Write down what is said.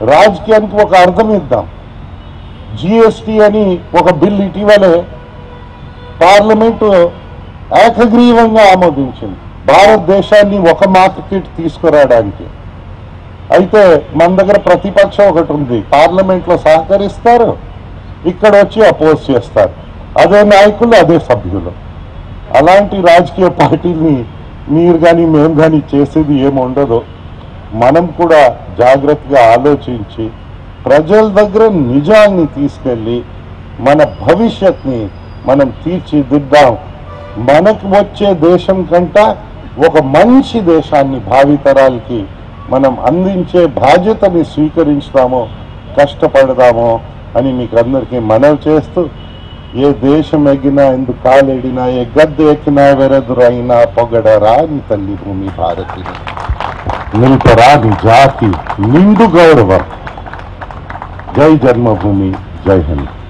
రాజకీయానికి ఒక అర్థం ఇద్దాం జిఎస్టి అని ఒక బిల్ ఇటీవలే పార్లమెంటు ఏకగ్రీవంగా ఆమోదించింది భారతదేశాన్ని ఒక మార్కెట్ తీసుకురావడానికి అయితే మన దగ్గర ప్రతిపక్షం ఒకటి ఉంది పార్లమెంట్ లో సహకరిస్తారు ఇక్కడ వచ్చి అపోజ్ చేస్తారు అదే నాయకులు అదే సభ్యులు అలాంటి రాజకీయ పార్టీల్ని మీరు కానీ మేము కానీ చేసేది ఏముండదు మనం కూడా జాగ్రత్తగా ఆలోచించి ప్రజల దగ్గర నిజాన్ని తీసుకెళ్ళి మన భవిష్యత్ని మనం తీర్చిదిద్దాం మనకు వచ్చే దేశం కంట ఒక మంచి దేశాన్ని భావితరాలకి మనం అందించే బాధ్యతని స్వీకరించుదామో కష్టపడదామో అని మీకు అందరికీ మనవి చేస్తూ ఏ దేశం ఎగినా ఎందుకు కాలేడినా ఏ గద్దె ఎక్కినా వెరెదురైనా పొగడరా నీ తల్లి భూమి భారతిని నిల్పరా నీ జాతి నిండు గౌరవం జై జన్మభూమి జై హింద్